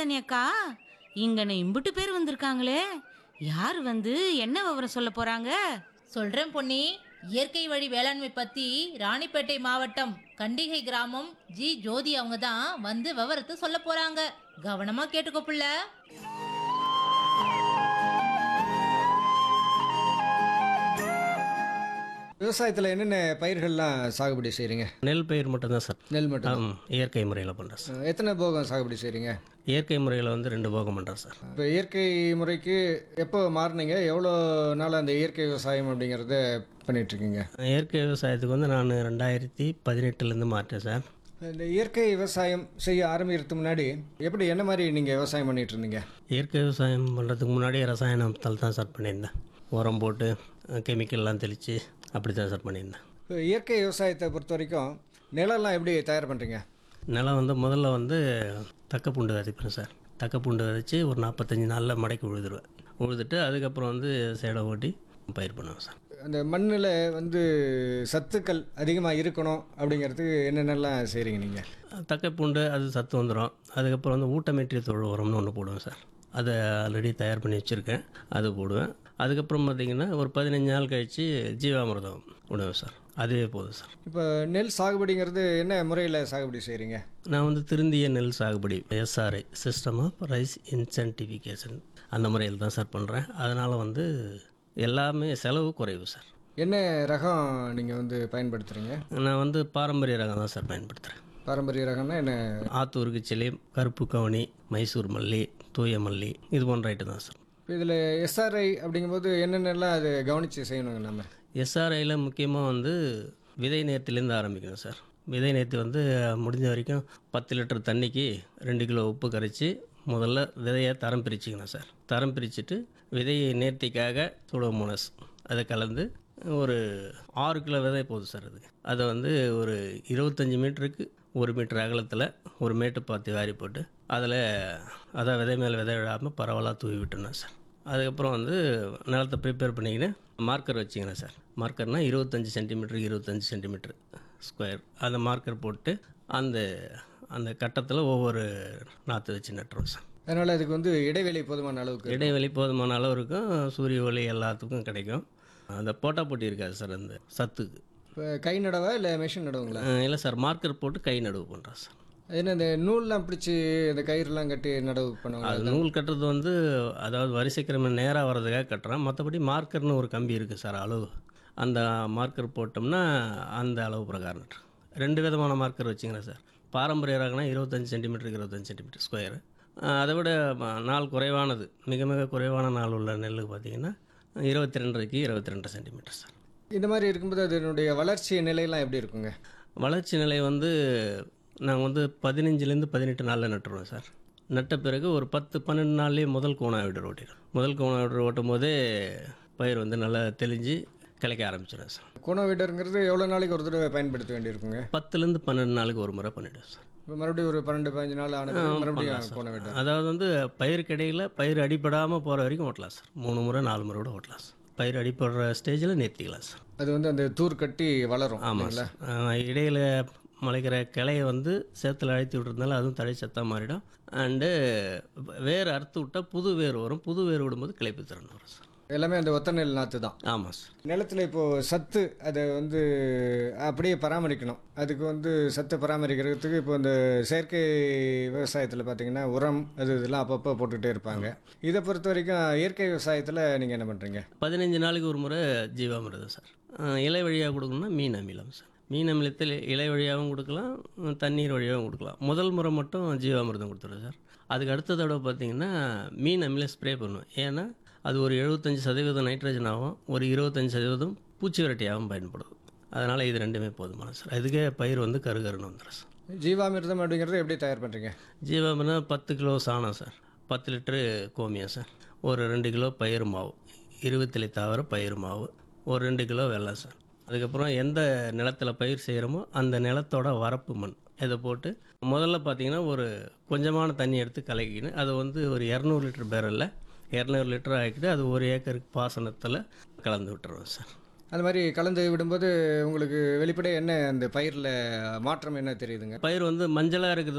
மருதாணி அக்கா இங்கன இம்புட்டு பேர் வந்திருக்காங்களே யார் வந்து என்ன விவரம் சொல்ல போறாங்க சொல்றேன் பொன்னி இயற்கை வழி வேளாண்மை பத்தி ராணிப்பேட்டை மாவட்டம் கண்டிகை கிராமம் ஜி ஜோதி அவங்க தான் வந்து விவரத்தை சொல்ல போறாங்க கவனமா கேட்டுக்கோ புள்ள விவசாயத்தில் என்னென்ன பயிர்கள்லாம் சாகுபடி செய்கிறீங்க நெல் பயிர் மட்டும்தான் சார் நெல் மட்டும் ஆம், இயற்கை முறையில் பண்ணுறேன் சார் எத்தனை போகம் சாகுபடி செய்கிறீங்க இயற்கை முறையில் வந்து ரெண்டு போகம் பண்ணுறேன் சார் இப்போ இயற்கை முறைக்கு எப்போ மாறினீங்க எவ்வளோ நாள் அந்த இயற்கை விவசாயம் அப்படிங்கிறத பண்ணிட்டு இருக்கீங்க இயற்கை விவசாயத்துக்கு வந்து நான் ரெண்டாயிரத்தி பதினெட்டுலேருந்து மாற்றேன் சார் இந்த இயற்கை விவசாயம் செய்ய ஆரம்பிக்கிறதுக்கு முன்னாடி எப்படி என்ன மாதிரி நீங்கள் விவசாயம் பண்ணிட்டு இருந்தீங்க இயற்கை விவசாயம் பண்ணுறதுக்கு முன்னாடி ரசாயனத்தால் தான் சார் பண்ணியிருந்தேன் உரம் போட்டு கெமிக்கல்லாம் தெளித்து அப்படி தான் சார் பண்ணியிருந்தேன் இப்போ இயற்கை விவசாயத்தை பொறுத்த வரைக்கும் நிலம்லாம் எப்படி தயார் பண்ணுறீங்க நிலம் வந்து முதல்ல வந்து தக்கப்பூண்டு விதைப்பேன் சார் தக்கப்பூண்டு விதைச்சி ஒரு நாற்பத்தஞ்சு நாளில் மடக்கி உழுதுருவேன் உழுதுட்டு அதுக்கப்புறம் வந்து சேடை ஓட்டி பயிர் பண்ணுவேன் சார் அந்த மண்ணில் வந்து சத்துக்கள் அதிகமாக இருக்கணும் அப்படிங்கிறதுக்கு என்னென்னலாம் செய்கிறீங்க நீங்கள் தக்கைப்பூண்டு அது சத்து வந்துடும் அதுக்கப்புறம் வந்து ஊட்டமேற்றிய தொழு உரம்னு ஒன்று போடுவேன் சார் அதை ஆல்ரெடி தயார் பண்ணி வச்சுருக்கேன் அது போடுவேன் அதுக்கப்புறம் பார்த்திங்கன்னா ஒரு பதினஞ்சு நாள் கழித்து ஜீவாமிர்தம் விடுவேன் சார் அதுவே போதும் சார் இப்போ நெல் சாகுபடிங்கிறது என்ன முறையில் சாகுபடி செய்கிறீங்க நான் வந்து திருந்திய நெல் சாகுபடி SRI system of rice intensification அந்த முறையில் தான் சார் பண்ணுறேன் அதனால் வந்து எல்லாமே செலவு குறைவு சார் என்ன ரகம் நீங்கள் வந்து பயன்படுத்துகிறீங்க நான் வந்து பாரம்பரிய ரகம் தான் சார் பயன்படுத்துகிறேன் பாரம்பரிய ரகம்னா என்ன ஆத்தூருக்கு சிலை கருப்பு கவனி மைசூர் மல்லி தூய மல்லி இது போன்ற ஐட்டம் தான் சார் இதில் எஸ்ஆர்ஐ அப்படிங்கும்போது என்னென்னலாம் அது கவனித்து செய்யணுங்க நம்ம எஸ்ஆர்ஐயில் முக்கியமாக வந்து விதை நேர்த்திலேருந்து ஆரம்பிக்கணும் சார் விதை நேர்த்தி வந்து முடிஞ்ச வரைக்கும் பத்து லிட்டர் தண்ணிக்கு ரெண்டு கிலோ உப்பு கரைச்சி முதல்ல விதையை தரம் பிரிச்சுக்கணும் சார் தரம் பிரிச்சுட்டு விதையை நேர்த்திக்காக சூடோமோனஸ் அதை கலந்து ஒரு ஆறு கிலோ விதை போதும் சார் அதுக்கு அதை வந்து ஒரு இருபத்தஞ்சி மீட்டருக்கு ஒரு மீட்டர் அகலத்தில் ஒரு மேட்டு பார்த்து வாரி போட்டு அதில் அதான் விதை மேலே விதை விழாமல் பரவலாக தூவி விட்டுருந்தேன் சார் அதுக்கப்புறம் வந்து நிலத்தை ப்ரிப்பேர் பண்ணிக்கின்னு மார்க்கர் வச்சுக்கிறேன் சார் மார்க்கர்னால் இருபத்தஞ்சி சென்டிமீட்டருக்கு இருபத்தஞ்சி சென்டிமீட்டர் ஸ்கொயர் அந்த மார்க்கர் போட்டு அந்த அந்த கட்டத்தில் ஒவ்வொரு நாற்று வச்சு நட்டுருவோம் சார் அதனால் அதுக்கு வந்து இடைவெளி போதுமான அளவுக்கு இடைவெளி போதுமான அளவு இருக்கும் சூரிய ஒளி எல்லாத்துக்கும் கிடைக்கும் அந்த போட்டா போட்டி இருக்காது சார் அந்த சத்துக்கு இப்போ கை நடவா இல்லை மிஷின் நடவுங்களா அஹ் இல்லை சார் மார்க்கர் போட்டு கை நடுவு பண்ணுறேன் சார் அது என்ன இந்த நூல்லாம் பிடிச்சி இந்த கயிறுலாம் கட்டி நடவு அது பண்ணுவாங்க நூல் கட்டுறது வந்து அதாவது வரிசைக்கிழமை நேராக வர்றதுக்காக கட்டுறேன் மற்றபடி மார்க்கர்னு ஒரு கம்பி இருக்குது சார் அளவு அந்த மார்க்கர் போட்டோம்னா அந்த அளவு பிரகாரம் நட்டுறேன். ரெண்டு விதமான மார்க்கர் வச்சுக்கிறேன் சார் பாரம்பரிய ரகம்னா இருபத்தஞ்சி சென்டிமீட்டருக்கு இருபத்தஞ்சி சென்டிமீட்டர் ஸ்கொயரு அதை விட ம- நாள் குறைவானது மிக மிக குறைவான நாள் உள்ள நெல்லுக்கு பார்த்தீங்கன்னா இருபத்தி ரெண்டரைக்கு இருபத்தி ரெண்டு சென்டிமீட்டர் சார் இந்த மாதிரி இருக்கும்போது அதனுடைய வளர்ச்சி நிலையெல்லாம் எப்படி இருக்குங்க வளர்ச்சி நிலை வந்து நாங்கள் வந்து பதினஞ்சுலேருந்து பதினெட்டு நாளில் நட்டுருவோம் சார் நட்ட பிறகு ஒரு பத்து பன்னெண்டு நாள்லேயே முதல் கோணாவிடர் ஓட்டிடும் முதல் கோணாவிடர் ஓட்டும் போதே பயிர் வந்து நல்லா தெளிஞ்சு கிளைக்க ஆரம்பிச்சிடும் சார் குணவீடருங்கிறது எவ்வளோ நாளைக்கு ஒரு தடவை பயன்படுத்த வேண்டியிருக்குங்க பத்துலேருந்து பன்னெண்டு நாளுக்கு ஒரு முறை பண்ணிவிடுவோம் சார் இப்போ மறுபடியும் ஒரு பன்னெண்டு பதினஞ்சு நாள் ஆனது மறுபடியும் குணவீடர் அதாவது வந்து பயிருக்கு இடையில் பயிர் அடிபடாமல் போகிற வரைக்கும் ஓட்டலாம் சார் மூணு முறை நாலு முறை கூட ஓட்டலாம் சார் பயிர் அடிபடுற ஸ்டேஜில் நிறுத்திக்கலாம் சார் அது வந்து அந்த தூர் கட்டி வளரும் ஆமாம் இல்லைங்களா? சார் ஆஹ் இடையில முளைக்கிற கிளையை வந்து சேத்துல அழுத்தி விட்றதுனால அதுவும் தடை சத்தாக மாறிடும் அண்டு வேர் அறுத்து விட்டால் புது வேர் வரும் புது வேர் விடும்போது கிளைப்பு திறன் வரும் சார் எல்லாமே அந்த ஒத்த நெல் நாற்று தான் ஆமாம் சார் நிலத்தில் இப்போது சத்து அதை வந்து அப்படியே பராமரிக்கணும் அதுக்கு வந்து சத்தை பராமரிக்கிறதுக்கு இப்போ இந்த செயற்கை விவசாயத்தில் பார்த்தீங்கன்னா உரம் அது இதெல்லாம் அப்பப்போ போட்டுக்கிட்டே இருப்பாங்க இதை பொறுத்த வரைக்கும் இயற்கை விவசாயத்தில் நீங்கள் என்ன பண்ணுறீங்க பதினஞ்சு நாளைக்கு ஒரு முறை ஜீவாமிர்தம் சார் ஆஹ் இலை வழியாக கொடுக்கணும்னா மீன் அமிலம் சார் மீன் அமிலத்தில் இலை வழியாகவும் கொடுக்கலாம் உம், தண்ணீர் வழியாகவும் கொடுக்கலாம் முதல் முறை மட்டும் ஜீவாமிர்தம் கொடுத்துருவோம் சார் அதுக்கு அடுத்த தடவை பார்த்தீங்கன்னா மீன் அமிலம் ஸ்ப்ரே பண்ணுவேன் ஏன்னா அது ஒரு எழுபத்தஞ்சி சதவீதம் நைட்ரஜனாகவும் ஒரு இருபத்தஞ்சி சதவீதம் பூச்சி விரட்டியாகவும் பயன்படுது அதனால் இது ரெண்டுமே போதுமான சார் அதுக்கே பயிர் வந்து கருகருன்னு வந்துடும் சார் ஜீவாமிர்தம் அப்படிங்கிறத எப்படி தயார் பண்ணுறீங்க ஜீவாமிர்தம் பத்து கிலோ சாணம் சார் பத்து லிட்டரு கோமியம் சார் ஒரு ரெண்டு கிலோ பயிர் மாவு இருபத்திலை தவிர பயிர் மாவு ஒரு ரெண்டு கிலோ வெல்லம் சார் அதுக்கப்புறம் எந்த நிலத்தில் பயிர் செய்கிறோமோ அந்த நிலத்தோட வரப்பு மண் இதை போட்டு முதல்ல பார்த்தீங்கன்னா ஒரு கொஞ்சமான தண்ணி எடுத்து கலக்கின்னு அதை வந்து ஒரு இரநூறு லிட்டர் பேரலில் இரநூறு லிட்டர் ஆக்கிட்டு அது ஒரு ஏக்கருக்கு பாசனத்தில் கலந்து விட்டுருவோம் சார் அந்த மாதிரி கலந்து விடும்போது உங்களுக்கு வெளிப்படையாக என்ன அந்த பயிரில் மாற்றம் என்ன தெரியுதுங்க பயிர் வந்து மஞ்சளாக இருக்கிறது